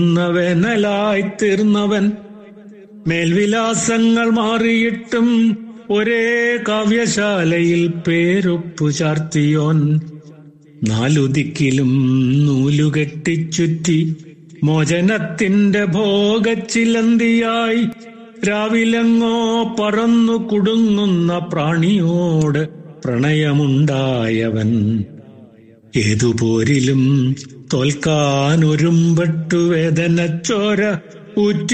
വേനലായി തീർന്നവൻ മേൽവിലാസങ്ങൾ മാറിയിട്ടും ഒരേ കാവ്യശാലയിൽ പേരൊപ്പു ചാർത്തിയോൻ നാലുദിക്കിലും നൂലുകെട്ടിച്ചുറ്റി മോചനത്തിന്റെ ഭോഗച്ചിലന്തിയായി രാവിലെങ്ങോ പറന്നു കുടുങ്ങുന്ന പ്രാണിയോട് പ്രണയമുണ്ടായവൻ ഏതുപോരിലും തോൽക്കാൻ ഒരുമ്പെട്ടു വേദനച്ചോര ഊറ്റി